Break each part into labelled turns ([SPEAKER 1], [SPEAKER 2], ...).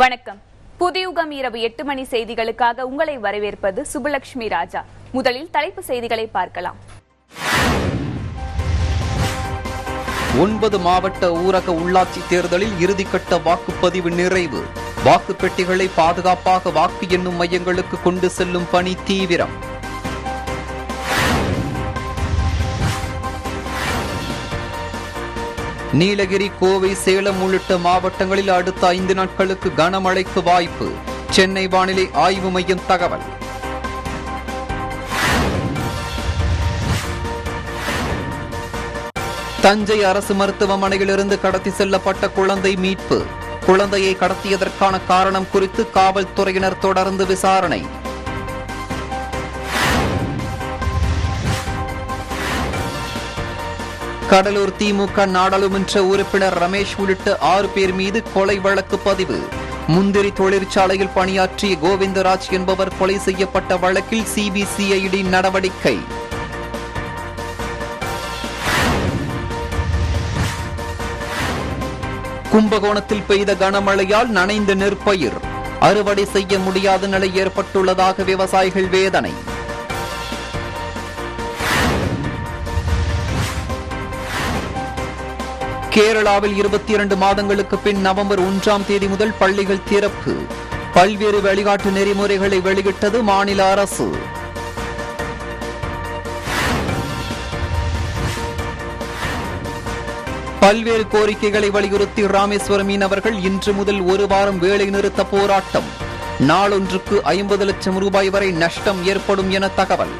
[SPEAKER 1] வணக்கம் புதியுகம் இரவு எட்டு மணி செய்திகளுக்காக உங்களை வரவேற்பது சுபலட்சுமி ராஜா முதலில் தலைப்பு செய்திகளை பார்க்கலாம்
[SPEAKER 2] ஒன்பது மாவட்ட ஊரக உள்ளாட்சி தேர்தலில் இறுதிக்கட்ட வாக்குப்பதிவு நிறைவு வாக்குப் பெட்டிகளை பாதுகாப்பாக வாக்கு எண்ணும் மையங்களுக்கு கொண்டு செல்லும் பணி தீவிரம் நீலகிரி கோவை சேலம் உள்ளிட்ட மாவட்டங்களில் அடுத்த ஐந்து நாட்களுக்கு கனமழைக்கு வாய்ப்பு சென்னை வானிலை ஆய்வு மையம் தகவல் தஞ்சை அரசு மருத்துவமனையிலிருந்து கடத்தி செல்லப்பட்ட குழந்தை மீட்பு குழந்தையை கடத்தியதற்கான காரணம் குறித்து காவல்துறையினர் தொடர்ந்து விசாரணை கடலூர் திமுக நாடாளுமன்ற உறுப்பினர் ரமேஷ் உள்ளிட்ட ஆறு பேர் மீது கொலை வழக்கு பதிவு முந்திரி தொழிற்சாலையில் பணியாற்றிய கோவிந்தராஜ் என்பவர் கொலை செய்யப்பட்ட வழக்கில் சிபிசிஐடி நடவடிக்கை கும்பகோணத்தில் பெய்த கனமழையால் நனைந்த நெற்பயிர் அறுவடை செய்ய முடியாத நிலை ஏற்பட்டுள்ளதாக விவசாயிகள் வேதனை கேரளாவில் இருபத்தி இரண்டு மாதங்களுக்கு பின் நவம்பர் ஒன்றாம் தேதி முதல் பள்ளிகள் திறப்பு பல்வேறு வழிகாட்டு நெறிமுறைகளை வெளியிட்டது மாநில அரசு பல்வேறு கோரிக்கைகளை வலியுறுத்தி ராமேஸ்வரம் மீனவர்கள் இன்று முதல் ஒரு வாரம் வேலை நிறுத்த போராட்டம் நாளொன்றுக்கு ஐம்பது லட்சம் ரூபாய் வரை நஷ்டம் ஏற்படும் என தகவல்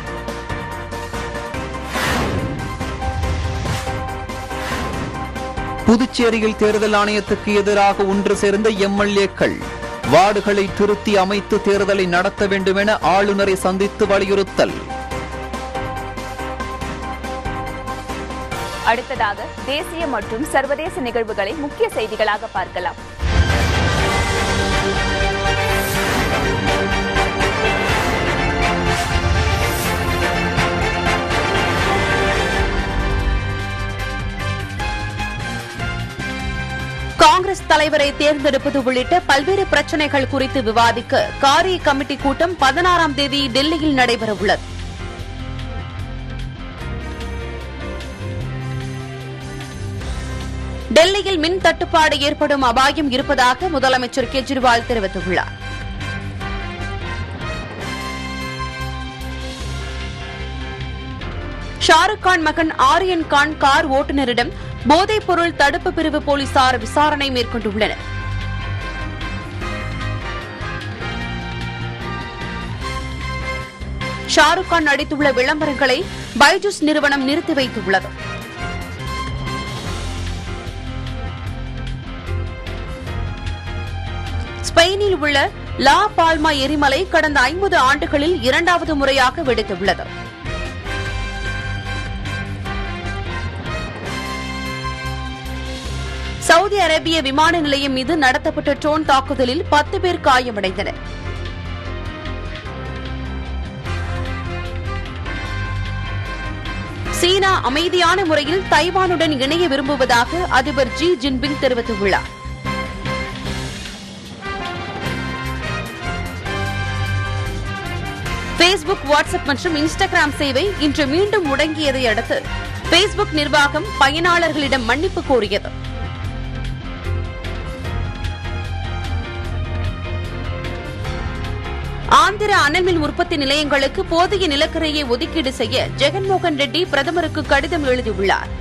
[SPEAKER 2] புதுச்சேரியில் தேர்தல் ஆணையத்துக்கு எதிராக ஒன்று சேர்ந்த எம்எல்ஏக்கள் வார்டுகளை திருத்தி அமைத்து தேர்தலை நடத்த வேண்டும் என ஆளுநரை சந்தித்து வலியுறுத்தல்
[SPEAKER 1] அடுத்ததாக தேசிய மற்றும் சர்வதேச நிகழ்வுகளை முக்கிய செய்திகளாக பார்க்கலாம்
[SPEAKER 3] காங்கிரஸ் தலைவரை தேர்ந்தெடுப்பது உள்ளிட்ட பல்வேறு பிரச்சனைகள் குறித்து விவாதிக்க காரிய கமிட்டி கூட்டம் பதினாறாம் தேதி டெல்லியில் நடைபெறவுள்ளது டெல்லியில் மின் தட்டுப்பாடு ஏற்படும் அபாயம் இருப்பதாக முதலமைச்சர் கெஜ்ரிவால் தெரிவித்துள்ளார் ஷாருக் கான் மகன் ஆரியன் கான் கார் ஓட்டுநரிடம் போதைப் பொருள் தடுப்பு பிரிவு போலீசார் விசாரணை மேற்கொண்டுள்ளனர் ஷாருக் கான் நடித்துள்ள விளம்பரங்களை பைஜூஸ் நிறுவனம் நிறுத்தி வைத்துள்ளது ஸ்பெயினில் உள்ள லா பால்மா எரிமலை கடந்த ஐம்பது ஆண்டுகளில் இரண்டாவது முறையாக வெடித்துள்ளது சவுதி அரேபிய விமான நிலையம் மீது நடத்தப்பட்ட ட்ரோன் தாக்குதலில் பத்து பேர் காயமடைந்தனர் சீனா அமைதியான முறையில் தைவானுடன் இணைய விரும்புவதாக அதிபர் ஜி ஜின்பிங் தெரிவித்துள்ளார் பேஸ்புக் வாட்ஸ்அப் மற்றும் இன்ஸ்டாகிராம் சேவை இன்று மீண்டும் முடங்கியதை அடுத்து பேஸ்புக் நிர்வாகம் பயனாளர்களிடம் மன்னிப்பு கோரியது ஆந்திர அனல்மின் உற்பத்தி நிலையங்களுக்கு போதிய நிலக்கரியை ஒதுக்கீடு செய்ய ஜெகன்மோகன் ரெட்டி பிரதமருக்கு கடிதம் எழுதியுள்ளார்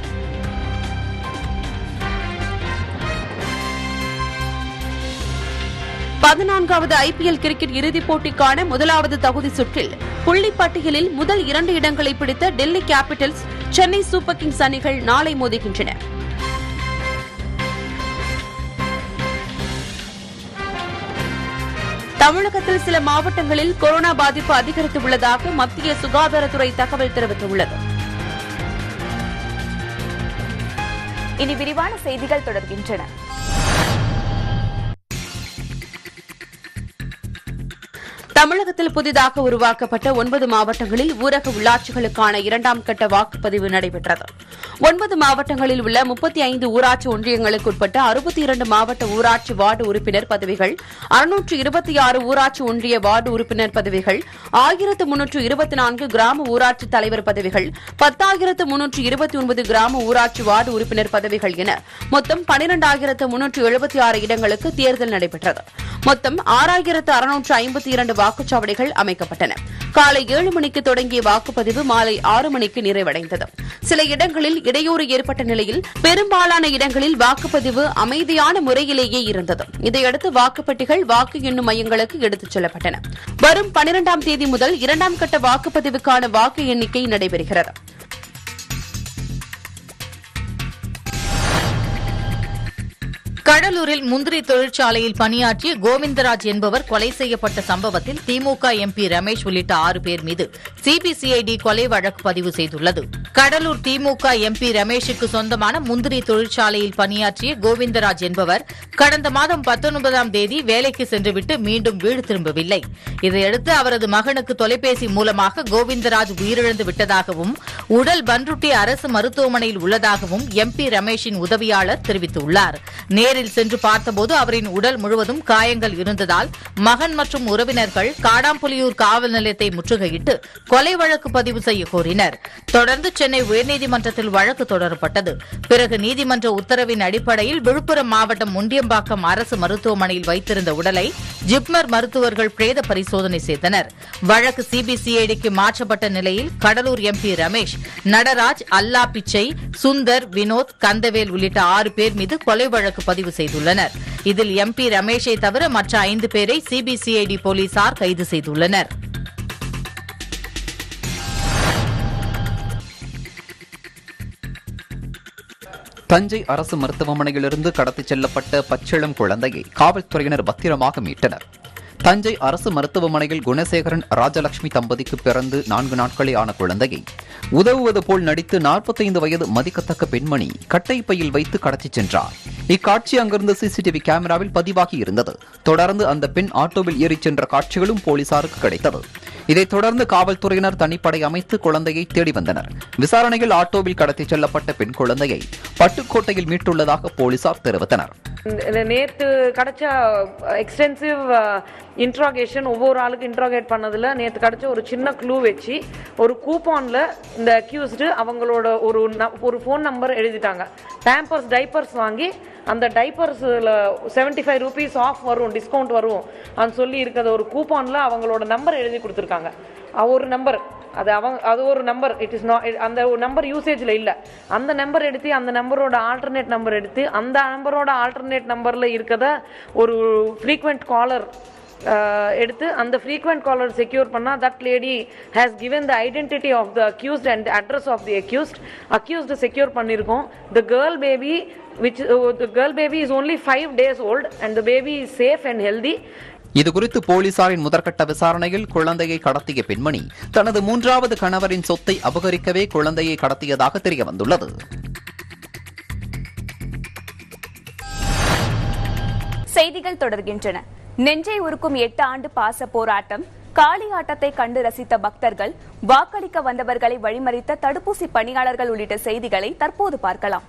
[SPEAKER 3] பதினான்காவது ஐபிஎல் கிரிக்கெட் இறுதிப் போட்டிக்கான முதலாவது தகுதி சுற்றில் புள்ளி பட்டியலில் முதல் இரண்டு இடங்களை பிடித்த Delhi Capitals Chennai Super Kings அணிகள் நாளை மோதுகின்றன தமிழகத்தில் சில மாவட்டங்களில் கொரோனா பாதிப்பு அதிகரித்துள்ளதாக மத்திய சுகாதாரத்துறை தகவல் தெரிவித்துள்ளது
[SPEAKER 1] இனி விரிவான செய்திகள் தொடர்கின்றன
[SPEAKER 3] தமிழகத்தில் புதிதாக உருவாக்கப்பட்ட ஒன்பது மாவட்டங்களில் ஊரக உள்ளாட்சிகளுக்கான இரண்டாம் கட்ட வாக்குப்பதிவு நடைபெற்றது ஒன்பது மாவட்டங்களில் உள்ள முப்பத்தி ஐந்து ஊராட்சி ஒன்றியங்களுக்கு உட்பட்ட அறுபத்தி இரண்டு மாவட்ட ஊராட்சி வார்டு உறுப்பினர் பதவிகள் அறுநூற்று இருபத்தி ஆறு ஊராட்சி ஒன்றிய வார்டு உறுப்பினர் பதவிகள் ஆயிரத்து முன்னூற்று இருபத்தி நான்கு கிராம ஊராட்சி தலைவர் பதவிகள் பத்தாயிரத்து முன்னூற்று இருபத்தி ஒன்பது கிராம ஊராட்சி வார்டு உறுப்பினர் பதவிகள் என மொத்தம் பனிரெண்டாயிரத்து முன்னூற்று எழுபத்தி ஆறு இடங்களுக்கு தேர்தல் நடைபெற்றது மொத்தம் ஆறாயிரத்து அறுநூற்று ஐம்பத்தி இரண்டு வாக்குச்சாவடிகள் அமைக்கப்பட்டன காலை ஏழு மணிக்கு தொடங்கிய வாக்குப்பதிவு மாலை ஆறு மணிக்கு நிறைவடைந்தது சில இடங்களில் இடையூறு ஏற்பட்ட நிலையில் பெரும்பாலான இடங்களில் வாக்குப்பதிவு அமைதியான முறையிலேயே இருந்தது இதையடுத்து வாக்குப்பெட்டிகள் வாக்கு எண்ணும் மையங்களுக்கு எடுத்துச் செல்லப்பட்டன வரும் பனிரெண்டாம் தேதி முதல் இரண்டாம் கட்ட வாக்குப்பதிவுக்கான வாக்கு எண்ணிக்கை நடைபெறுகிறது
[SPEAKER 4] கடலூரில் முந்திரி தொழிற்சாலையில் பணியாற்றிய கோவிந்தராஜ் என்பவர் கொலை செய்யப்பட்ட சம்பவத்தில் திமுக எம்பி ரமேஷ் உள்ளிட்ட ஆறு பேர் மீது சிபிசிஐடி கொலை வழக்கு பதிவு செய்துள்ளது கடலூர் திமுக எம்பி ரமேஷுக்கு சொந்தமான முந்திரி தொழிற்சாலையில் பணியாற்றிய கோவிந்தராஜ் என்பவர் கடந்த மாதம் பத்தொன்பதாம் தேதி வேலைக்கு சென்றுவிட்டு மீண்டும் வீடு திரும்பவில்லை இதையடுத்து அவரது மகனுக்கு தொலைபேசி மூலமாக கோவிந்தராஜ் உயிரிழந்து விட்டதாகவும் உடல் பன்ருட்டி அரசு மருத்துவமனையில் உள்ளதாகவும் எம்பி ரமேஷின் உதவியாளர் தெரிவித்துள்ளார் நேரில் சென்று பார்த்தபோது அவரின் உடல் முழுவதும் காயங்கள் இருந்ததால் மகன் மற்றும் உறவினர்கள் காடாம்புலியூர் காவல் நிலையத்தை முற்றுகையிட்டு கொலை வழக்கு பதிவு செய்ய கோரினர் தொடர்ந்து சென்னை உயர்நீதிமன்றத்தில் வழக்கு தொடரப்பட்டது பிறகு நீதிமன்ற உத்தரவின் அடிப்படையில் விழுப்புரம் மாவட்டம் முண்டியம்பாக்கம் அரசு மருத்துவமனையில் வைத்திருந்த உடலை ஜிப்மர் மருத்துவர்கள் பிரேத பரிசோதனை செய்தனர் வழக்கு சிபிசிஐடிக்கு மாற்றப்பட்ட நிலையில் கடலூர் எம்பி ரமேஷ் நடராஜ் அல்லா பிச்சை சுந்தர் வினோத் கந்தவேல் உள்ளிட்ட ஆறு பேர் மீது கொலை வழக்கு பதிவு செய்துள்ளனர் இதில் எம்பி ரமேஷை தவிர மற்ற ஐந்து பேரை சிபிசிஐடி போலீசார் கைது செய்துள்ளனர்
[SPEAKER 2] தஞ்சை அரசு மருத்துவமனையிலிருந்து கடத்திச் செல்லப்பட்ட பச்சிளம் குழந்தையை காவல்துறையினர் பத்திரமாக மீட்டனர் தஞ்சை அரசு மருத்துவமனையில் குணசேகரன் ராஜலட்சுமி தம்பதிக்கு பிறந்து நான்கு நாட்களே ஆன குழந்தையை உதவுவது போல் நடித்து 45 வயது மதிக்கத்தக்க பெண்மணி கட்டைப்பையில் வைத்து கடத்திச் சென்றார் இக்காட்சி அங்கிருந்த சிசிடிவி கேமராவில் பதிவாகி இருந்தது தொடர்ந்து அந்த பெண் ஆட்டோவில் ஏறிச் சென்ற காட்சிகளும் போலீசாருக்கு கிடைத்தது இதைத் தொடர்ந்து காவல்துறையினர் தனிப்படை அமைத்து குழந்தையை தேடி வந்தனர் விசாரணையில் ஆட்டோவில் கடத்திச் செல்லப்பட்ட பெண் குழந்தையை பட்டுக்கோட்டையில் மீட்டுள்ளதாக போலீசார் தெரிவித்தனர்
[SPEAKER 5] இந்த நேத்து கிடைச்ச எக்ஸ்டென்சிவ் இன்ட்ராகேஷன் ஒவ்வொரு ஆளுக்கு இன்ட்ராகேட் பண்ணதுல நேத்து கிடைச்ச ஒரு சின்ன க்ளூ வச்சு ஒரு கூப்பான்ல இந்த அக்யூஸ்டு அவங்களோட ஒரு ந- ஒரு ஃபோன் நம்பர் எழுதிட்டாங்க டேம்பர்ஸ் டைப்பர்ஸ் வாங்கி அந்த டைப்பர்ஸில் செவன்டி ஃபைவ் ருபீஸ் ஆஃப் வரும் டிஸ்கவுண்ட் வரும் అని சொல்லி இருக்கிற ஒரு கூப்பான்ல அவங்களோட நம்பர் எழுதி கொடுத்துருக்காங்க அ- ஒரு நம்பர் அது அவங்க அது ஒரு நம்பர் இட் இஸ் நாட் அந்த நம்பர் யூசேஜில் இல்லை அந்த நம்பர் எடுத்து அந்த நம்பரோட ஆல்டர்னேட் நம்பர் எடுத்து அந்த நம்பரோட ஆல்டர்னேட் நம்பரில் இருக்கத ஒரு ஃப்ரீக்வெண்ட் காலர் எடுத்து அந்த ஃப்ரீக்வெண்ட் காலர் செக்யூர் பண்ணால் that lady has given the identity of the accused and address of the accused accused secure பண்ணியிருக்கோம் the girl baby which the girl baby is only five days old and the baby is safe and healthy
[SPEAKER 2] இதுகுறித்து போலீசாரின் முதற்கட்ட விசாரணையில் குழந்தையை கடத்திய பெண்மணி தனது மூன்றாவது கணவரின் சொத்தை அபகரிக்கவே குழந்தையை கடத்தியதாக தெரிய வந்துள்ளது
[SPEAKER 1] செய்திகள் தொடர்கின்றன நெஞ்சை உருக்கும் எட்டு ஆண்டு பாச போராட்டம் காளி ஆட்டத்தை கண்டு ரசித்த பக்தர்கள் வாக்களிக்க வந்தவர்களை வழிமறித்த தடுப்பூசி பணியாளர்கள் உள்ளிட்ட செய்திகளை தற்போது பார்க்கலாம்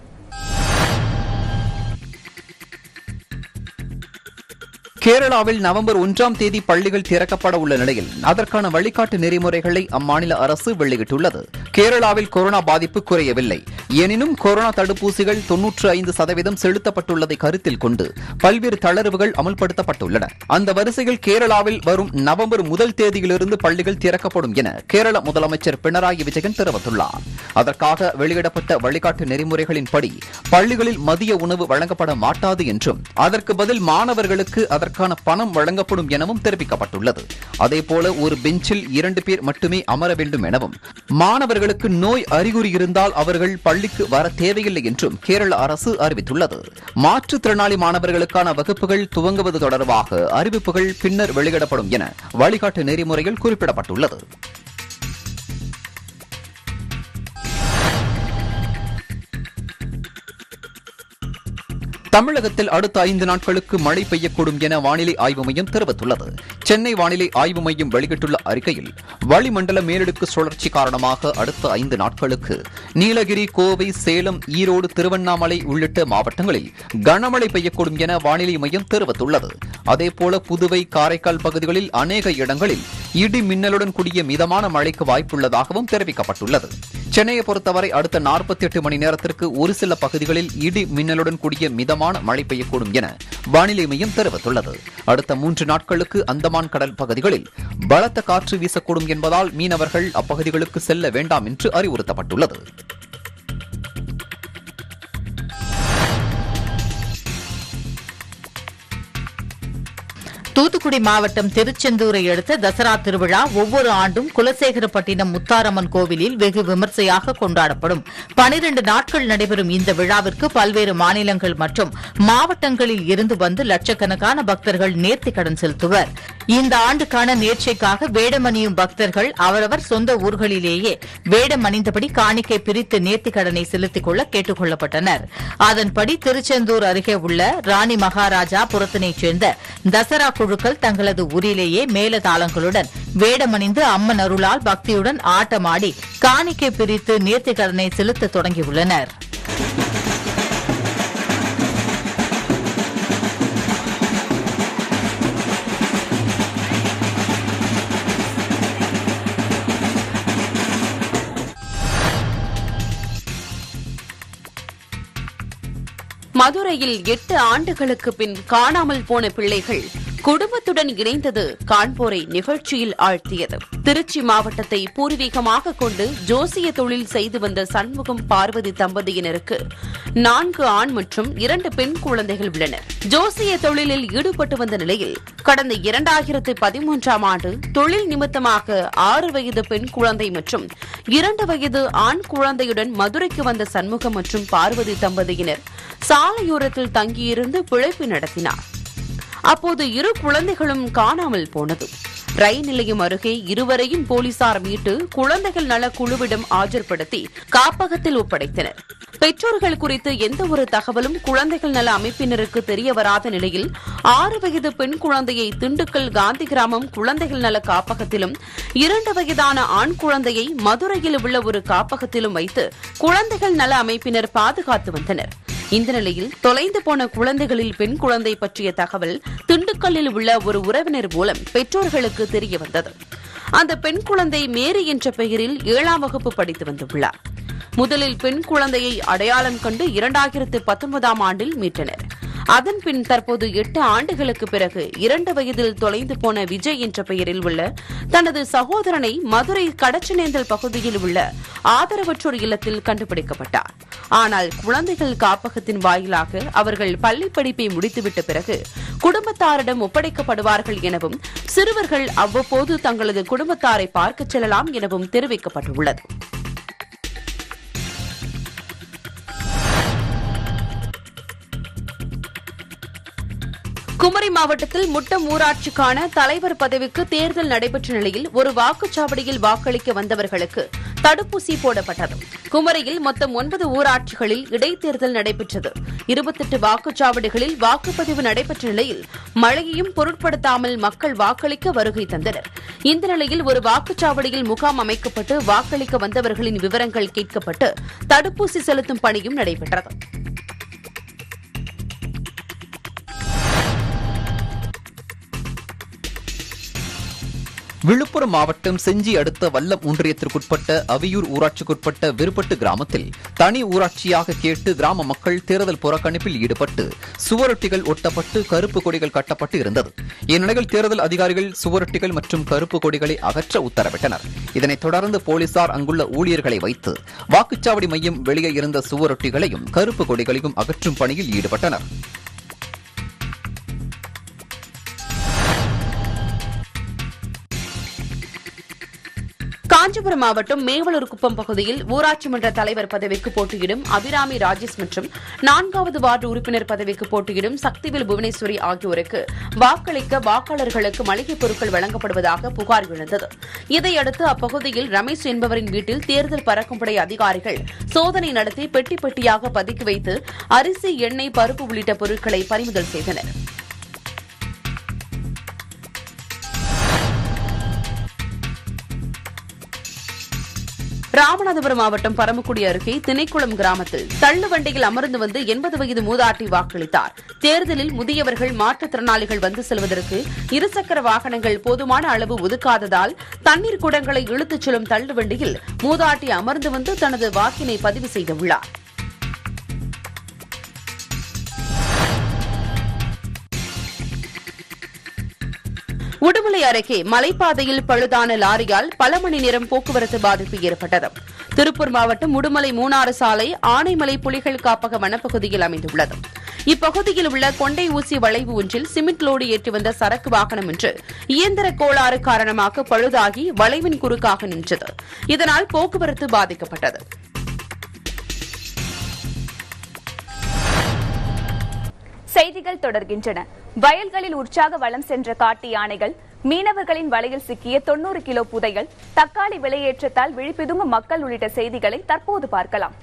[SPEAKER 2] கேரளாவில் நவம்பர் ஒன்றாம் தேதி பள்ளிகள் திறக்கப்பட உள்ள நிலையில் அதற்கான வழிகாட்டு நெறிமுறைகளை அம்மாநில அரசு வெளியிட்டுள்ளது கேரளாவில் கொரோனா பாதிப்பு குறையவில்லை எனினும் கொரோனா தடுப்பூசிகள் தொன்னூற்று ஐந்து சதவீதம் செலுத்தப்பட்டுள்ளதை கருத்தில் கொண்டு பல்வேறு தளர்வுகள் அமல்படுத்தப்பட்டுள்ளன அந்த வரிசையில் கேரளாவில் வரும் நவம்பர் முதல் தேதியிலிருந்து பள்ளிகள் திறக்கப்படும் என கேரள முதலமைச்சர் பினராயி விஜயன் தெரிவித்துள்ளார் அதற்காக வெளியிடப்பட்ட வழிகாட்டு நெறிமுறைகளின்படி பள்ளிகளில் மதிய உணவு வழங்கப்பட மாட்டாது என்றும் அதற்கு பதில் மாணவர்களுக்கு அதற்கான பணம் வழங்கப்படும் எனவும் தெரிவிக்கப்பட்டுள்ளது அதேபோல ஒரு பெஞ்சில் இரண்டு பேர் மட்டுமே அமர வேண்டும் எனவும் மாணவர்களுக்கு நோய் அறிகுறி இருந்தால் அவர்கள் பள்ளிக்கு வர தேவையில்லை என்றும் கேரள அரசு அறிவித்துள்ளது மாற்றுத்திறனாளி மாணவர்களுக்கான வகுப்புகள் துவங்குவது தொடர்பாக அறிவிப்புகள் பின்னர் வெளியிடப்படும் என வழிகாட்டு நெறிமுறையில் குறிப்பிடப்பட்டுள்ளது தமிழகத்தில் அடுத்த ஐந்து நாட்களுக்கு மழை பெய்யக்கூடும் என வானிலை ஆய்வு மையம் தெரிவித்துள்ளது சென்னை வானிலை ஆய்வு மையம் வெளியிட்டுள்ள அறிக்கையில் வளிமண்டல மேலடுக்கு சுழற்சி காரணமாக அடுத்த ஐந்து நாட்களுக்கு நீலகிரி கோவை சேலம் ஈரோடு திருவண்ணாமலை உள்ளிட்ட மாவட்டங்களில் கனமழை பெய்யக்கூடும் என வானிலை மையம் தெரிவித்துள்ளது அதேபோல புதுவை காரைக்கால் பகுதிகளில் அநேக இடங்களில் இடி மின்னலுடன் கூடிய மிதமான மழைக்கு வாய்ப்புள்ளதாகவும் தெரிவிக்கப்பட்டுள்ளது சென்னையை பொறுத்தவரை அடுத்த 48 மணி நேரத்திற்கு ஒரு சில பகுதிகளில் இடி மின்னலுடன் கூடிய மிதமான மழை பெய்யக்கூடும் என வானிலை மையம் தெரிவித்துள்ளது அடுத்த மூன்று நாட்களுக்கு அந்தமான் கடல் பகுதிகளில் பலத்த காற்று வீசக்கூடும் என்பதால் மீனவர்கள் அப்பகுதிகளுக்கு செல்ல வேண்டாம் என்று அறிவுறுத்தப்பட்டுள்ளது
[SPEAKER 4] தூத்துக்குடி மாவட்டம் திருச்செந்தூரை அடுத்த தசரா திருவிழா ஒவ்வொரு ஆண்டும் குலசேகரப்பட்டினம் முத்தாரம்மன் கோவிலில் வெகு விமர்சையாக கொண்டாடப்படும் பனிரண்டு நாட்கள் நடைபெறும் இந்த விழாவிற்கு பல்வேறு மாநிலங்கள் மற்றும் மாவட்டங்களில் இருந்து வந்து லட்சக்கணக்கான பக்தர்கள் நேர்த்திக் கடன் செலுத்துவர் இந்த ஆண்டுக்கான நேர்ச்சைக்காக வேடமணியும் பக்தர்கள் அவரவர் சொந்த ஊர்களிலேயே வேடம் அணிந்தபடி காணிக்கை பிரித்து நேர்த்திக் கடனை செலுத்திக் கொள்ள கேட்டுக் கொள்ளப்பட்டனர் அதன்படி திருச்செந்தூர் அருகே உள்ள ராணி மகாராஜா புரத்தினைச் சேர்ந்த தசரா குழுக்கள் தங்களது ஊரிலேயே மேலதாளங்களுடன் வேடமணிந்து அம்மன் அருளால் பக்தியுடன் ஆட்டமாடி காணிக்கை பிரித்து நேர்த்திக் கடனை செலுத்த தொடங்கியுள்ளனர்
[SPEAKER 3] மதுரையில் எட்டு ஆண்டுகளுக்கு பின் காணாமல் போன பிள்ளைகள் குடும்பத்துடன் இணைந்தது காண்போரை நிகழ்ச்சியில் ஆழ்த்தியது திருச்சி மாவட்டத்தை பூர்வீகமாக கொண்டு ஜோசிய தொழில் செய்து வந்த சண்முகம் பார்வதி தம்பதியினருக்கு நான்கு ஆண் மற்றும் இரண்டு பெண் குழந்தைகள் உள்ளனர் ஜோசிய தொழிலில் ஈடுபட்டு வந்த நிலையில் கடந்த இரண்டாயிரத்து பதிமூன்றாம் ஆண்டு தொழில் நிமித்தமாக ஆறு வயது பெண் குழந்தை மற்றும் இரண்டு வயது ஆண் குழந்தையுடன் மதுரைக்கு வந்த சண்முகம் மற்றும் பார்வதி தம்பதியினர் சாலையோரத்தில் தங்கியிருந்து பிழைப்பு நடத்தினார் அப்போது இரு குழந்தைகளும் காணாமல் போனது ரயில் நிலையம் அருகே இருவரையும் போலீசார் மீட்டு குழந்தைகள் நல குழுவிடம் ஆஜர்படுத்தி காப்பகத்தில் ஒப்படைத்தனர் பெற்றோர்கள் குறித்து எந்த ஒரு தகவலும் குழந்தைகள் நல அமைப்பினருக்கு தெரிய வராத நிலையில் ஆறு வயது பெண் குழந்தையை திண்டுக்கல் காந்தி கிராமம் குழந்தைகள் நல காப்பகத்திலும் இரண்டு வயதான ஆண் குழந்தையை மதுரையில் உள்ள ஒரு காப்பகத்திலும் வைத்து குழந்தைகள் நல அமைப்பினர் பாதுகாத்து வந்தனர் இந்த நிலையில் தொலைந்து போன குழந்தைகளில் பெண் குழந்தை பற்றிய தகவல் திண்டுக்கல்லில் உள்ள ஒரு உறவினர் மூலம் பெற்றோர்களுக்கு தெரிய வந்தது அந்த பெண் குழந்தை மேரி என்ற பெயரில் ஏழாம் வகுப்பு படித்து வந்துள்ளார் முதலில் பெண் குழந்தையை அடையாளம் கண்டு இரண்டாயிரத்து பத்தொன்பதாம் ஆண்டில் மீட்டனர் அதன் பின் தற்போது எட்டு ஆண்டுகளுக்கு பிறகு இரண்டு வயதில் தொலைந்து போன விஜய் என்ற பெயரில் உள்ள தனது சகோதரனை மதுரை கடச்சனேந்தல் பகுதியில் உள்ள ஆதரவற்றோர் இல்லத்தில் கண்டுபிடிக்கப்பட்டார் ஆனால் குழந்தைகள் காப்பகத்தின் வாயிலாக அவர்கள் பள்ளி படிப்பை முடித்துவிட்ட பிறகு குடும்பத்தாரிடம் ஒப்படைக்கப்படுவார்கள் எனவும் சிறுவர்கள் அவ்வப்போது தங்களது குடும்பத்தாரை பார்க்கச் செல்லலாம் எனவும் தெரிவிக்கப்பட்டுள்ளது குமரி மாவட்டத்தில் முட்டம் ஊராட்சிக்கான தலைவர் பதவிக்கு தேர்தல் நடைபெற்ற நிலையில் ஒரு வாக்குச்சாவடியில் வாக்களிக்க வந்தவர்களுக்கு தடுப்பூசி போடப்பட்டது குமரியில் மொத்தம் ஒன்பது ஊராட்சிகளில் இடைத்தேர்தல் நடைபெற்றது இருபத்தெட்டு வாக்குச்சாவடிகளில் வாக்குப்பதிவு நடைபெற்ற நிலையில் மழையையும் பொருட்படுத்தாமல் மக்கள் வாக்களிக்க வருகை தந்தனர் இந்த நிலையில் ஒரு வாக்குச்சாவடியில் முகாம் அமைக்கப்பட்டு வாக்களிக்க வந்தவர்களின் விவரங்கள் கேட்கப்பட்டு தடுப்பூசி செலுத்தும் பணியும் நடைபெற்றது
[SPEAKER 2] விழுப்புரம் மாவட்டம் செஞ்சி அடுத்த வல்லம் ஒன்றியத்திற்குட்பட்ட அவியூர் ஊராட்சிக்குட்பட்ட விருப்பட்டு கிராமத்தில் தனி ஊராட்சியாக கேட்டு கிராம மக்கள் தேர்தல் புறக்கணிப்பில் ஈடுபட்டு சுவரொட்டிகள் ஒட்டப்பட்டு கருப்பு கொடிகள் கட்டப்பட்டு இருந்தது இந்நிலையில் தேர்தல் அதிகாரிகள் சுவரொட்டிகள் மற்றும் கருப்பு கொடிகளை அகற்ற உத்தரவிட்டனர் இதனைத் தொடர்ந்து போலீசார் அங்குள்ள ஊழியர்களை வைத்து வாக்குச்சாவடி மையம் வெளியே இருந்த சுவரொட்டிகளையும் கருப்பு கொடிகளையும் அகற்றும் பணியில் ஈடுபட்டனர்
[SPEAKER 3] காஞ்சிபுரம் மாவட்டம் மேவலூர் குப்பம் பகுதியில் ஊராட்சி மன்ற தலைவர் பதவிக்கு போட்டியிடும் அபிராமி ராஜேஷ் மற்றும் நான்காவது வார்டு உறுப்பினர் பதவிக்கு போட்டியிடும் சக்திவேல் புவனேஸ்வரி ஆகியோருக்கு வாக்களிக்க வாக்காளர்களுக்கு மளிகைப் பொருட்கள் வழங்கப்படுவதாக புகார் எழுந்தது இதையடுத்து அப்பகுதியில் ரமேஷ் என்பவரின் வீட்டில் தேர்தல் பறக்கும்படை அதிகாரிகள் சோதனை நடத்தி பெட்டி பெட்டியாக பதுக்கி வைத்து அரிசி எண்ணெய் பருப்பு உள்ளிட்ட பொருட்களை பறிமுதல் செய்தனர் ராமநாதபுரம் மாவட்டம் பரமக்குடி அருகே திணைக்குளம் கிராமத்தில் தள்ளு வண்டியில் அமர்ந்து வந்து எண்பது வயது மூதாட்டி வாக்களித்தார் தேர்தலில் முதியவர்கள் மாற்றுத்திறனாளிகள் வந்து செல்வதற்கு இருசக்கர வாகனங்கள் போதுமான அளவு ஒதுக்காததால் தண்ணீர் குடங்களை இழுத்துச் செல்லும் தள்ளு வண்டியில் மூதாட்டி அமர்ந்து வந்து தனது வாக்கினை பதிவு செய்துள்ளார் உடுமலை அருகே மலைப்பாதையில் பழுதான லாரியால் பல மணி நேரம் போக்குவரத்து பாதிப்பு ஏற்பட்டது திருப்பூர் மாவட்டம் உடுமலை மூணாறு சாலை ஆனைமலை புலிகள் காப்பக வனப்பகுதியில் அமைந்துள்ளது இப்பகுதியில் உள்ள கொண்டை ஊசி வளைவு ஒன்றில் சிமெண்ட் லோடு ஏற்றி வந்த சரக்கு வாகனம் ஒன்று இயந்திர கோளாறு காரணமாக பழுதாகி வளைவின் குறுக்காக நின்றது இதனால் போக்குவரத்து பாதிக்கப்பட்டது
[SPEAKER 1] செய்திகள் தொடர்கின்றன வயல்களில் உற்சாக வளம் சென்ற காட்டு யானைகள் மீனவர்களின் வலையில் சிக்கிய தொண்ணூறு கிலோ புதையல் தக்காளி விலையேற்றத்தால் விழிப்பிதுங்கும் மக்கள் உள்ளிட்ட செய்திகளை தற்போது பார்க்கலாம்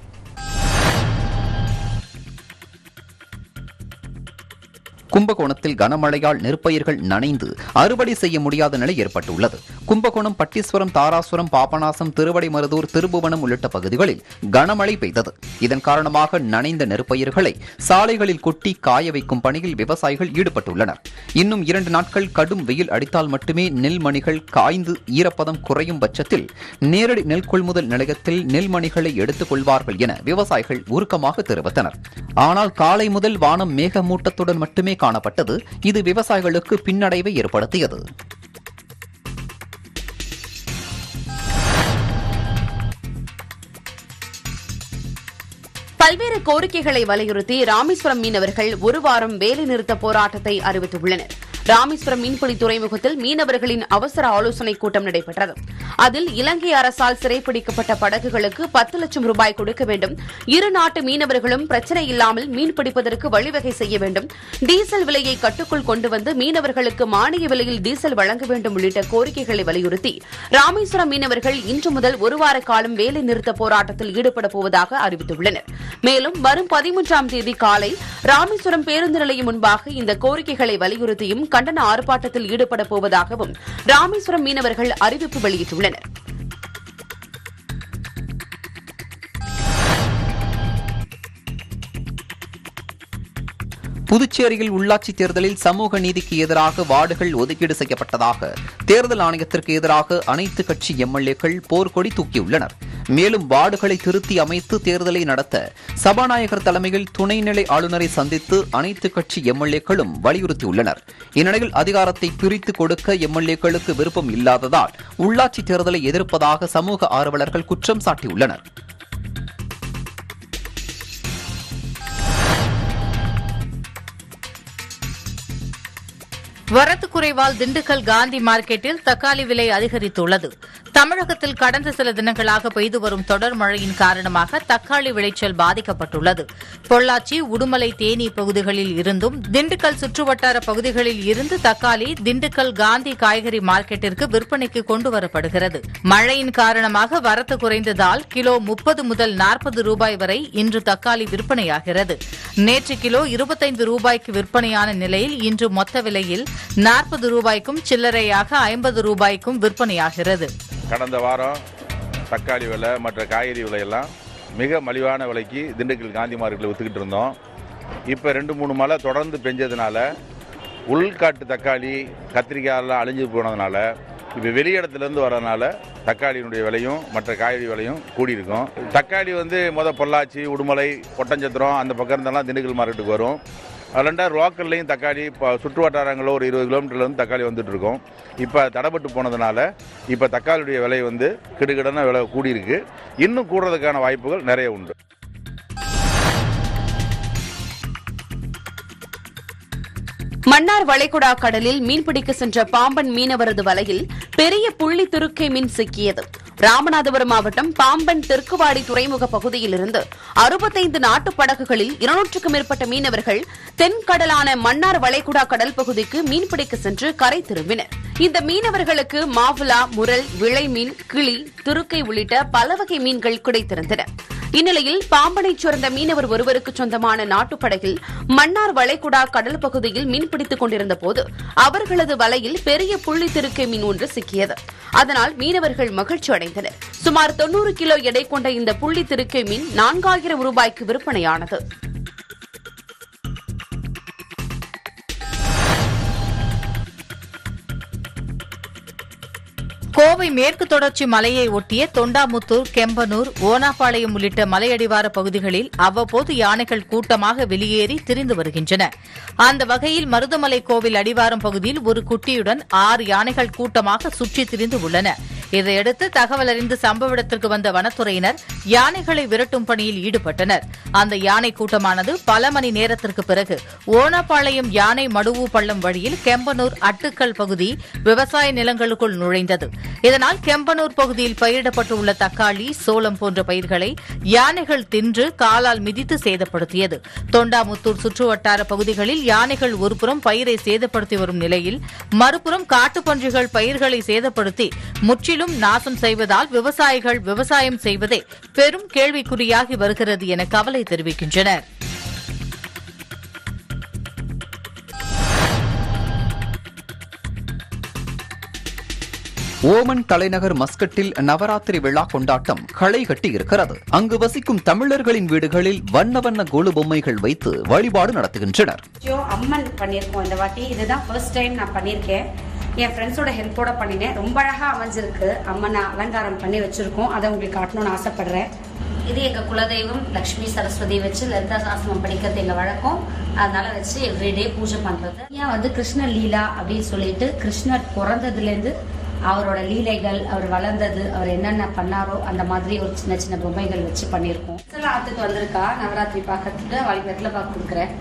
[SPEAKER 2] கும்பகோணத்தில் கனமழையால் நெற்பயிர்கள் நனைந்து அறுவடை செய்ய முடியாத நிலை ஏற்பட்டுள்ளது கும்பகோணம் பட்டீஸ்வரம் தாராசுரம் பாபநாசம் திருவடைமருதூர் திருபுவனம் உள்ளிட்ட பகுதிகளில் கனமழை பெய்தது இதன் காரணமாக நனைந்த நெற்பயிர்களை சாலைகளில் கொட்டி காய வைக்கும் பணியில் விவசாயிகள் ஈடுபட்டுள்ளனர் இன்னும் இரண்டு நாட்கள் கடும் வெயில் அடித்தால் மட்டுமே நெல்மணிகள் காய்ந்து ஈரப்பதம் குறையும் பட்சத்தில் நேரடி நெல் கொள்முதல் நிலையத்தில் நெல்மணிகளை எடுத்துக் கொள்வார்கள் என விவசாயிகள் உருக்கமாக தெரிவித்தனர் ஆனால் காலை முதல் வானம் மேகமூட்டத்துடன் மட்டுமே காணப்பட்டது இது விவசாயிகளுக்கு பின்னடைவை ஏற்படுத்தியது
[SPEAKER 3] பல்வேறு கோரிக்கைகளை வலியுறுத்தி ராமேஸ்வரம் மீனவர்கள் ஒரு வாரம் வேலைநிறுத்த போராட்டத்தை அறிவித்துள்ளனர் ராமேஸ்வரம் மீன்பிடி துறைமுகத்தில் மீனவர்களின் அவசர ஆலோசனைக் கூட்டம் நடைபெற்றது அதில் இலங்கை அரசால் சிறைப்பிடிக்கப்பட்ட படகுகளுக்கு பத்து லட்சம் ரூபாய் கொடுக்க வேண்டும் இரு நாட்டு மீனவர்களும் பிரச்சனை இல்லாமல் மீன்பிடிப்பதற்கு வழிவகை செய்ய வேண்டும் டீசல் விலையை கட்டுக்குள் கொண்டு வந்து மீனவர்களுக்கு மானிய விலையில் டீசல் வழங்க வேண்டும் உள்ளிட்ட கோரிக்கைகளை வலியுறுத்தி ராமேஸ்வரம் மீனவர்கள் இன்று முதல் ஒரு வார காலம் வேலை நிறுத்த போராட்டத்தில் ஈடுபட போவதாக அறிவித்துள்ளனர் மேலும் வரும் பதிமூன்றாம் தேதி காலை ராமேஸ்வரம் பேருந்து நிலையம் முன்பாக இந்த கோரிக்கைகளை வலியுறுத்தியும் கண்டன ஆர்ப்பாட்டத்தில் ஈடுபட போவதாகவும் ராமேஸ்வரம் மீனவர்கள் அறிவிப்பு வெளியிட்டுள்ளனர்
[SPEAKER 2] புதுச்சேரியில் உள்ளாட்சி தேர்தலில் சமூக நீதிக்கு எதிராக வார்டுகள் ஒதுக்கீடு செய்யப்பட்டதாக தேர்தல் ஆணையத்திற்கு எதிராக அனைத்து கட்சி எம்எல்ஏக்கள் போர்க்கொடி தூக்கியுள்ளனர் மேலும் வார்டுகளை திருத்தி அமைத்து தேர்தலை நடத்த சபாநாயகர் தலைமையில் துணைநிலை ஆளுநரை சந்தித்து அனைத்து கட்சி எம்எல்ஏக்களும் வலியுறுத்தியுள்ளனர் இந்நிலையில் அதிகாரத்தை பிரித்து கொடுக்க எம்எல்ஏக்களுக்கு விருப்பம் இல்லாததால் உள்ளாட்சி தேர்தலை எதிர்ப்பதாக சமூக ஆர்வலர்கள் குற்றம் சாட்டியுள்ளனர்
[SPEAKER 4] வரத்து குறைவால் திண்டுக்கல் காந்தி மார்க்கெட்டில் தக்காளி விலை அதிகரித்துள்ளது தமிழகத்தில் கடந்த சில தினங்களாக பெய்து வரும் தொடர் மழையின் காரணமாக தக்காளி விளைச்சல் பாதிக்கப்பட்டுள்ளது பொள்ளாச்சி உடுமலை தேனி பகுதிகளில் இருந்தும் திண்டுக்கல் சுற்றுவட்டார பகுதிகளில் இருந்து தக்காளி திண்டுக்கல் காந்தி காய்கறி மார்க்கெட்டிற்கு விற்பனைக்கு கொண்டு வரப்படுகிறது மழையின் காரணமாக வரத்து குறைந்ததால் கிலோ முப்பது முதல் நாற்பது ரூபாய் வரை இன்று தக்காளி விற்பனையாகிறது நேற்று கிலோ இருபத்தைந்து ரூபாய்க்கு விற்பனையான நிலையில் இன்று மொத்த விலையில் நாற்பது ரூபாய்க்கும் சில்லறையாக ஐம்பது ரூபாய்க்கும் விற்பனையாகிறது
[SPEAKER 6] கடந்த வாரம் தக்காளி விலை மற்ற காய்கறி விலையெல்லாம் மிக மலிவான விலைக்கு திண்டுக்கல் காந்தி மார்க்கெட்டில் விற்றுக்கிட்டு இருந்தோம் இப்போ ரெண்டு மூணு மழை தொடர்ந்து பெஞ்சதுனால உள்காட்டு தக்காளி கத்திரிக்காயெல்லாம் அழிஞ்சு போனதுனால இப்போ வெளியிடத்துலேருந்து வரதுனால தக்காளியினுடைய விலையும் மற்ற காய்கறி விலையும் கூடியிருக்கும் தக்காளி வந்து முத பொள்ளாச்சி உடுமலை ஒட்டஞ்சத்திரம் அந்த பக்கம் இருந்தெல்லாம் திண்டுக்கல் மார்க்கெட்டுக்கு வரும் அது ரெண்டாவது லோக்கல்லையும் தக்காளி இப்போ சுற்று வட்டாரங்களில் ஒரு இருபது கிலோமீட்டர்ல இருந்து தக்காளி வந்துட்டு இருக்கோம் இப்போ தடைப்பட்டு போனதுனால இப்போ தக்காளியுடைய விலை வந்து கிடுகிடன விலை கூடியிருக்கு இன்னும் கூடுறதுக்கான வாய்ப்புகள் நிறைய உண்டு
[SPEAKER 3] மன்னார் வளைகுடா கடலில் மீன்பிடிக்க சென்ற பாம்பன் மீனவரது வலையில் பெரிய புள்ளி துருக்கை மீன் சிக்கியது ராமநாதபுரம் மாவட்டம் பாம்பன் தெற்குவாடி துறைமுக பகுதியில் இருந்து அறுபத்தைந்து நாட்டுப் படகுகளில் இருநூற்றுக்கும் மேற்பட்ட மீனவர்கள் தென்கடலான மன்னார் வளைகுடா கடல் பகுதிக்கு மீன்பிடிக்க சென்று கரை திரும்பினர் இந்த மீனவர்களுக்கு மாவுலா முரல் விளைமீன் கிளி துருக்கை உள்ளிட்ட பல வகை மீன்கள் கிடைத்திருந்தன இந்நிலையில் பாம்பனைச் சேர்ந்த மீனவர் ஒருவருக்கு சொந்தமான நாட்டுப்படகில் மன்னார் வளைகுடா கடல் பகுதியில் மீன்பிடித்துக் கொண்டிருந்த போது அவர்களது வலையில் பெரிய புள்ளி திருக்கை மீன் ஒன்று சிக்கியது அதனால் மீனவர்கள் மகிழ்ச்சி அடைந்தனர் சுமார் தொன்னூறு கிலோ எடை கொண்ட இந்த புள்ளி திருக்கை மீன் நான்காயிரம் ரூபாய்க்கு விற்பனையானது
[SPEAKER 4] கோவை மேற்கு தொடர்ச்சி மலையை ஒட்டிய தொண்டாமுத்தூர் கெம்பனூர் ஓனாப்பாளையம் உள்ளிட்ட மலையடிவார பகுதிகளில் அவ்வப்போது யானைகள் கூட்டமாக வெளியேறி திரிந்து வருகின்றன அந்த வகையில் மருதமலை கோவில் அடிவாரம் பகுதியில் ஒரு குட்டியுடன் ஆறு யானைகள் கூட்டமாக சுற்றி திரிந்து உள்ளன இதையடுத்து தகவல் அறிந்து சம்பவ இடத்திற்கு வந்த வனத்துறையினர் யானைகளை விரட்டும் பணியில் ஈடுபட்டனர் அந்த யானை கூட்டமானது பல மணி நேரத்திற்கு பிறகு ஓனப்பாளையம் யானை மடுவு பள்ளம் வழியில் கெம்பனூர் அட்டுக்கல் பகுதி விவசாய நிலங்களுக்குள் நுழைந்தது இதனால் கெம்பனூர் பகுதியில் பயிரிடப்பட்டுள்ள தக்காளி சோளம் போன்ற பயிர்களை யானைகள் தின்று காலால் மிதித்து சேதப்படுத்தியது தொண்டாமுத்தூர் சுற்றுவட்டார பகுதிகளில் யானைகள் ஒருபுறம் பயிரை சேதப்படுத்தி வரும் நிலையில் மறுபுறம் காட்டுப்பன்றிகள் பயிர்களை சேதப்படுத்தி முற்றிலும் நாசம் செய்வதால் விவசாயிகள் விவசாயம் செய்வதே பெரும் கேள்விக்குறியாகி வருகிறது என கவலை தெரிவிக்கின்றனர்
[SPEAKER 2] ஓமன் தலைநகர் மஸ்கட்டில் நவராத்திரி விழா கொண்டாட்டம் களை கட்டி இருக்கிறது அங்கு வசிக்கும் தமிழர்களின் வீடுகளில் வண்ண வண்ண கோலு பொம்மைகள் வைத்து வழிபாடு நடத்துகின்றனர்
[SPEAKER 7] ஜோ அம்மன் பண்ணியிருக்கோம் இந்த வாட்டி இதுதான் ஃபர்ஸ்ட் டைம் நான் பண்ணியிருக்கேன் என் ஃப்ரெண்ட்ஸோட ஹெல்ப்போட பண்ணினேன் ரொம்ப அழகாக அமைஞ்சிருக்கு அம்மனை அலங்காரம் பண்ணி வச்சுருக்கோம் அதை உங்களுக்கு காட்டணும்னு ஆசைப்படுறேன் இது எங்கள் குலதெய்வம் லக்ஷ்மி சரஸ்வதி வச்சு லலிதா சாஸ்திரம் படிக்கிறது எங்கள் வழக்கம் அதனால வச்சு எவ்ரிடே பூஜை பண்ணுறது ஏன் வந்து கிருஷ்ண லீலா அப்படின்னு சொல்லிட்டு கிருஷ்ணர் பிறந்ததுலேருந்து அவரோட லீலைகள் அவர் வளர்ந்தது அவர் என்னென்ன பண்ணாரோ அந்த மாதிரி ஒரு சின்ன சின்ன பொம்மைகள் வச்சு பண்ணியிருக்கோம் இதெல்லாம் ஆத்துக்கு வந்திருக்கா நவராத்திரி பார்க்கறதுக்கு அவளுக்கு வெற்றில பார்க்க கொடுக்குறேன்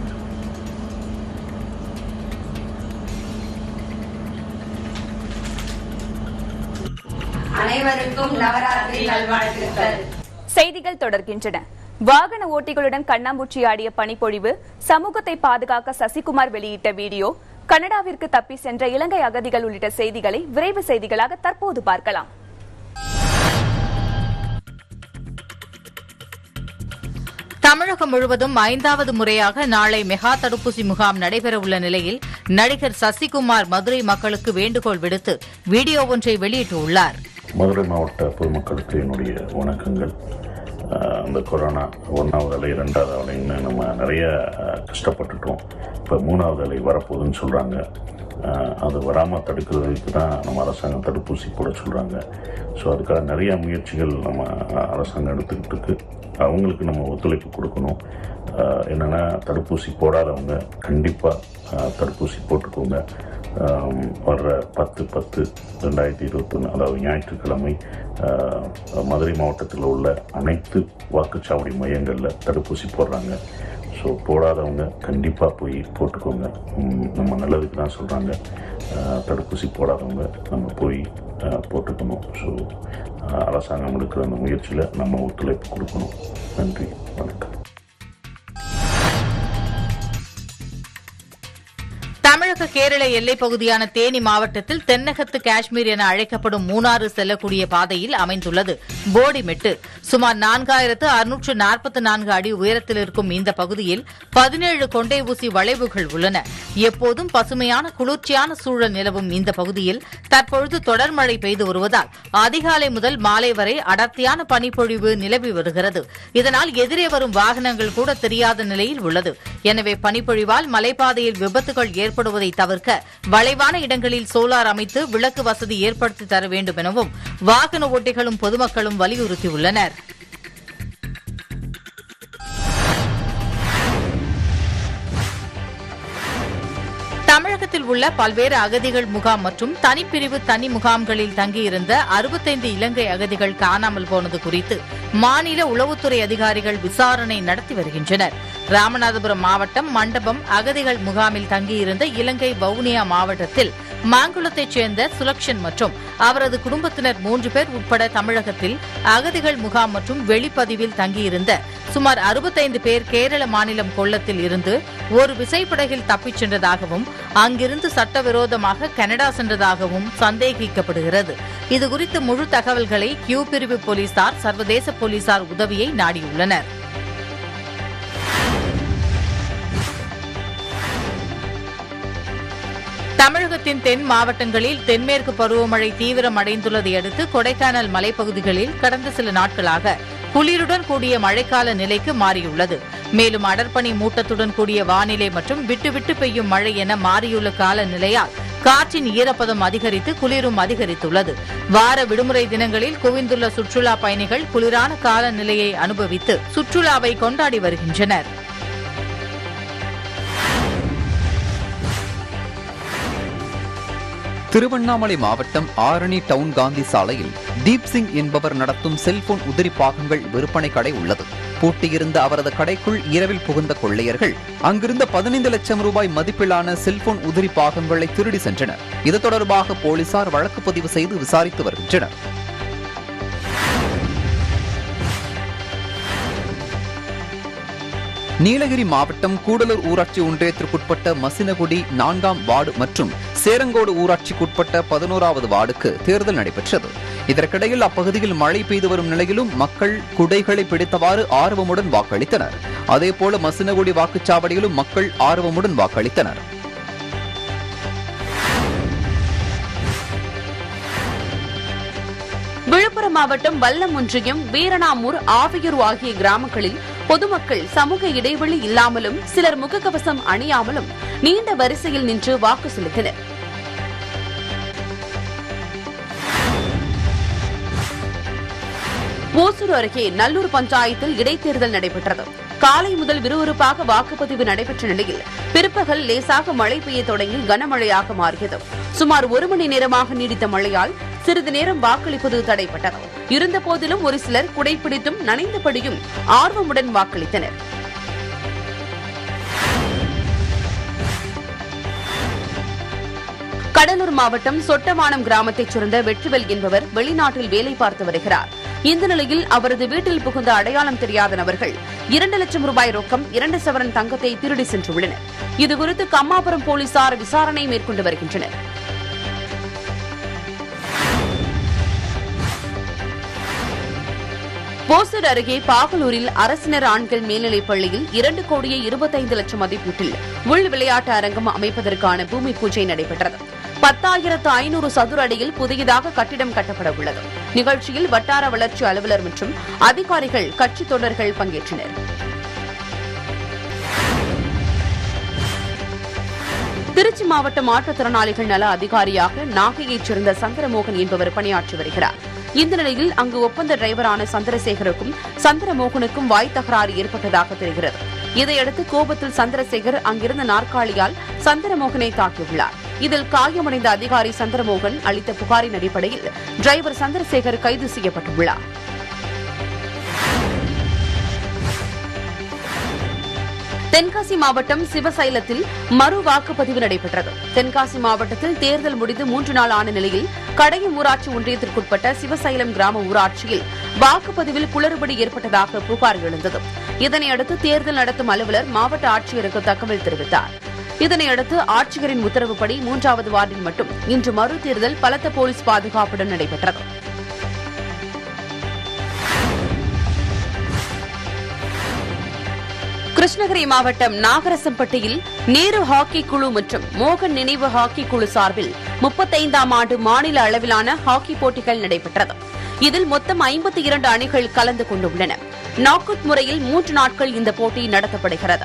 [SPEAKER 7] அனைவருக்கும் நவராத்திரி நல்வாழ்த்துக்கள்
[SPEAKER 1] செய்திகள் தொடர்கின்றன வாகன ஓட்டிகளுடன் கண்ணாமூச்சி ஆடிய பனிப்பொழிவு சமூகத்தை பாதுகாக்க சசிகுமார் வெளியிட்ட வீடியோ கனடாவிற்கு தப்பி சென்ற இலங்கை அகதிகள் உள்ளிட்ட செய்திகளை விரைவு செய்திகளாக தற்போது பார்க்கலாம்
[SPEAKER 4] தமிழகம் முழுவதும் ஐந்தாவது முறையாக நாளை மெகா தடுப்பூசி முகாம் நடைபெறவுள்ள நிலையில் நடிகர் சசிகுமார் மதுரை மக்களுக்கு வேண்டுகோள் விடுத்து வீடியோ ஒன்றை வெளியிட்டுள்ளார்
[SPEAKER 8] மதுரை மாவட்ட பொதுமக்களுக்கு என்னுடைய வணக்கங்கள் அஹ் அந்த கொரோனா ஒன்றாவது அலை ரெண்டாவது அலைன்னு நம்ம நிறைய அஹ், கஷ்டப்பட்டுட்டோம் இப்போ மூணாவது அலை வரப்போகுதுன்னு சொல்கிறாங்க அது வராமல் தடுக்கிறதுக்கு தான் நம்ம அரசாங்கம் தடுப்பூசி போட சொல்கிறாங்க ஸோ அதுக்காக நிறைய முயற்சிகள் நம்ம அஹ், அரசாங்கம் எடுத்துக்கிட்டு இருக்கு அவங்களுக்கு நம்ம ஒத்துழைப்பு கொடுக்கணும் அஹ், என்னன்னா தடுப்பூசி போடாதவங்க கண்டிப்பாக தடுப்பூசி போட்டுக்கோங்க ஆம், வர்ற பத்து பத்து ரெண்டாயிரத்தி இருபத்தொன்று அதாவது ஞாயிற்றுக்கிழமை ஆஹ், மதுரை மாவட்டத்தில் உள்ள அனைத்து வாக்குச்சாவடி மையங்களில் தடுப்பூசி போடுறாங்க ஸோ போடாதவங்க கண்டிப்பாக போய் போட்டுக்கோங்க ம், நம்ம நல்லதுக்கு தான் சொல்கிறாங்க தடுப்பூசி போடாதவங்க நம்ம போய் ஆஹ், போட்டுக்கணும் ஸோ அரசாங்கம் எடுக்கிற அந்த முயற்சியில் நம்ம ஒத்துழைப்பு கொடுக்கணும் நன்றி வணக்கம்
[SPEAKER 4] தமிழக கேரள எல்லைப் பகுதியான தேனி மாவட்டத்தில் தென்னகத்து காஷ்மீர் என அழைக்கப்படும் மூணாறு செல்லக்கூடிய பாதையில் அமைந்துள்ளது போடிமெட்டு சுமார் நான்காயிரத்து அறுநூற்று நாற்பத்தி நான்கு அடி உயரத்தில் இருக்கும் இந்த பகுதியில் பதினேழு கொண்டை ஊசி வளைவுகள் உள்ளன எப்போதும் பசுமையான குளிர்ச்சியான சூழல் நிலவும் இந்த பகுதியில் தற்பொழுது தொடர் மழை பெய்து வருவதால் அதிகாலை முதல் மாலை வரை அடர்த்தியான பனிப்பொழிவு நிலவி வருகிறது இதனால் எதிரே வரும் வாகனங்கள் கூட தெரியாத நிலையில் உள்ளது எனவே பனிப்பொழிவால் மலைப்பாதையில் விபத்துகள் ஏற்படுவதை தவிர்க்க வளைவான இடங்களில் சோலார் அமைத்து விளக்கு வசதி ஏற்படுத்தி தர வேண்டும் எனவும் வாகன ஓட்டிகளும் பொதுமக்களும் வலியுறுத்தியுள்ளனர் தமிழகத்தில் உள்ள பல்வேறு அகதிகள் முகாம் மற்றும் தனிப்பிரிவு தனி முகாம்களில் தங்கியிருந்த அறுபத்தைந்து இலங்கை அகதிகள் காணாமல் போனது குறித்து மாநில உளவுத்துறை அதிகாரிகள் விசாரணை நடத்தி வருகின்றனர் ராமநாதபுரம் மாவட்டம் மண்டபம் அகதிகள் முகாமில் தங்கியிருந்த இலங்கை வவுனியா மாவட்டத்தில் மாங்குளத்தைச் சேர்ந்த சுலக்ஷன் மற்றும் அவரது குடும்பத்தினர் மூன்று பேர் உட்பட தமிழகத்தில் அகதிகள் முகாம் மற்றும் வெளிப்பதிவில் தங்கியிருந்த சுமார் அறுபத்தைந்து பேர் கேரள மாநிலம் கொல்லத்தில் இருந்து ஒரு விசைப்படகில் தப்பிச் சென்றதாகவும் அங்கிருந்து சட்டவிரோதமாக கனடா சென்றதாகவும் சந்தேகிக்கப்படுகிறது இதுகுறித்து முழு தகவல்களை கியூ பிரிவு போலீசார் சர்வதேச போலீசார் உதவியை நாடியுள்ளனர் தமிழகத்தின் தென் மாவட்டங்களில் தென்மேற்கு பருவமழை தீவிரமடைந்துள்ளதை அடுத்து கொடைக்கானல் மலைப்பகுதிகளில் கடந்த சில நாட்களாக குளிருடன் கூடிய மழைக்கால நிலைக்கு மாறியுள்ளது மேலும் அடர்பனி மூட்டத்துடன் கூடிய வானிலை மற்றும் விட்டுவிட்டு பெய்யும் மழை என மாறியுள்ள காலநிலையால் காற்றின் ஈரப்பதம் அதிகரித்து குளிரும் அதிகரித்துள்ளது வார விடுமுறை தினங்களில் குவிந்துள்ள சுற்றுலா பயணிகள் குளிரான காலநிலையை அனுபவித்து சுற்றுலாவை கொண்டாடி வருகின்றனர்
[SPEAKER 2] திருவண்ணாமலை மாவட்டம் ஆரணி டவுன் காந்தி சாலையில் தீப் சிங் என்பவர் நடத்தும் செல்போன் உதிரி பாகங்கள் விற்பனை கடை உள்ளது பூட்டியிருந்த அவரது கடைக்குள் இரவில் புகுந்த கொள்ளையர்கள் அங்கிருந்த பதினைந்து லட்சம் ரூபாய் மதிப்பிலான செல்போன் உதிரி பாகங்களை திருடி சென்றனர் இது தொடர்பாக போலீசார் வழக்கு பதிவு செய்து விசாரித்து வருகின்றனர் நீலகிரி மாவட்டம் கூடலூர் ஊராட்சி ஒன்றியத்திற்குட்பட்ட மசினகுடி நான்காம் வார்டு மற்றும் சேரங்கோடு ஊராட்சிக்குட்பட்ட பதினோராவது வார்டுக்கு தேர்தல் நடைபெற்றது இதற்கிடையில் அப்பகுதியில் மழை பெய்து வரும் நிலையிலும் மக்கள் குடைகளை பிடித்தவாறு ஆர்வமுடன் வாக்களித்தனர் அதேபோல மசினகுடி வாக்குச்சாவடியிலும் மக்கள் ஆர்வமுடன் வாக்களித்தனர்
[SPEAKER 3] விழுப்புரம் மாவட்டம் வல்லம் ஒன்றியம் வீரணாமூர் ஆவியூர் ஆகிய கிராமங்களில் பொதுமக்கள் சமூக இடைவெளி இல்லாமலும் சிலர் முகக்கவசம் அணியாமலும் நீண்ட வரிசையில் நின்று வாக்கு செலுத்தினர் ஓசூர் அருகே நல்லூர் பஞ்சாயத்தில் இடைத்தேர்தல் நடைபெற்றது காலை முதல் விறுவிறுப்பாக வாக்குப்பதிவு நடைபெற்ற நிலையில் பிற்பகல் லேசாக மழை பெய்ய தொடங்கி கனமழையாக மாறியது சுமார் ஒரு மணி நேரமாக நீடித்த மழையால் சிறிது நேரம் வாக்களிப்பது தடைப்பட்டது இருந்தபோதிலும் ஒரு சிலர் குடைப்பிடித்தும் நனைந்தபடியும் ஆர்வமுடன் வாக்களித்தனர் கடலூர் மாவட்டம் சொட்டமானம் கிராமத்தைச் சேர்ந்த வெற்றிவேல் என்பவர் வெளிநாட்டில் வேலை பார்த்து வருகிறார் இந்த நிலையில் அவரது வீட்டில் புகுந்த அடையாளம் தெரியாத நபர்கள் இரண்டு லட்சம் ரூபாய் ரொக்கம் இரண்டு சவரன் தங்கத்தை திருடி சென்றுள்ளனர் இதுகுறித்து கம்மாபுரம் போலீசார் விசாரணை மேற்கொண்டு வருகின்றனர் போஸ்டர் அருகே பாகலூரில் அரசினர் ஆண்கள் மேல்நிலைப் பள்ளியில் இரண்டு கோடியே இருபத்தைந்து லட்சம் மதிப்பீட்டில் உள் விளையாட்டு அரங்கம் அமைப்பதற்கான பூமி பூஜை நடைபெற்றது பத்தாயிரத்து ஐநூறு சதுர அடியில் புதியதாக கட்டிடம் கட்டப்பட உள்ளது நிகழ்ச்சியில் வட்டார வளர்ச்சி அலுவலர் மற்றும் அதிகாரிகள் கட்சித் தொண்டர்கள் பங்கேற்றனர் திருச்சி மாவட்ட மாற்றுத்திறனாளிகள் நல அதிகாரியாக நாகையைச் சேர்ந்த சந்திரமோகன் என்பவர் பணியாற்றி வருகிறார் இந்த நிலையில் அங்கு ஒப்பந்த டிரைவரான சந்திரசேகருக்கும் சந்திரமோகனுக்கும் வாய் தகராறு ஏற்பட்டதாக தெரிகிறது இதையடுத்து கோபத்தில் சந்திரசேகர் அங்கிருந்த நாற்காலியால் சந்திரமோகனை தாக்கியுள்ளார் இதில் காயமடைந்த அதிகாரி சந்திரமோகன் அளித்த புகாரின் அடிப்படையில் டிரைவர் சந்திரசேகர் கைது செய்யப்பட்டுள்ளார் தென்காசி மாவட்டம் சிவசைலத்தில் மறு வாக்குப்பதிவு நடைபெற்றது தென்காசி மாவட்டத்தில் தேர்தல் முடிந்து மூன்று நாள் ஆன நிலையில் கடையம் ஊராட்சி ஒன்றியத்திற்குட்பட்ட சிவசைலம் கிராம ஊராட்சியில் வாக்குப்பதிவில் குளறுபடி ஏற்பட்டதாக புகார் எழுந்தது இதனையடுத்து தேர்தல் நடத்தும் அலுவலர் மாவட்ட ஆட்சியருக்கு தகவல் தெரிவித்தார் இதனையடுத்து ஆட்சியரின் உத்தரவுப்படி மூன்றாவது வார்டில் மட்டும் இன்று மறு தேர்தல் பலத்த போலீஸ் பாதுகாப்புடன் நடைபெற்றது கிருஷ்ணகிரி மாவட்டம் நாகரசம்பட்டியில் நேரு ஹாக்கி குழு மற்றும் மோகன் நினைவு ஹாக்கி குழு சார்பில் முப்பத்தைந்தாம் ஆண்டு மாநில அளவிலான ஹாக்கி போட்டிகள் நடைபெற்றது இதில் மொத்தம் ஐம்பத்தி இரண்டு அணிகள் கலந்து கொண்டுள்ளன நாக் அவுட் முறையில் மூன்று நாட்கள் இந்த போட்டி நடத்தப்படுகிறது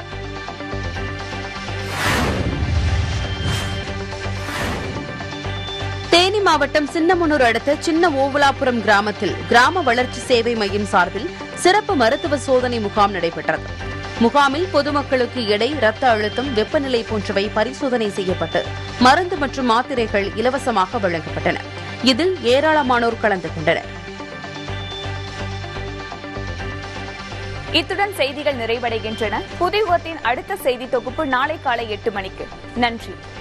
[SPEAKER 3] தேனி மாவட்டம் சின்னமனூர் அடுத்த சின்ன ஓவலாபுரம் கிராமத்தில் கிராம வளர்ச்சி சேவை மையம் சார்பில் சிறப்பு மருத்துவ சோதனை முகாம் நடைபெற்றது முகாமில் பொதுமக்களுக்கு எடை ரத்த அழுத்தம் வெப்பநிலை போன்றவை பரிசோதனை செய்யப்பட்டு மருந்து மற்றும் மாத்திரைகள் இலவசமாக வழங்கப்பட்டன இதில் ஏராளமானோர் கலந்து கொண்டனர்
[SPEAKER 1] இத்துடன் செய்திகள் நிறைவடைகின்றன புதியுகத்தின் அடுத்த செய்தி தொகுப்பு நாளை காலை எட்டு மணிக்கு நன்றி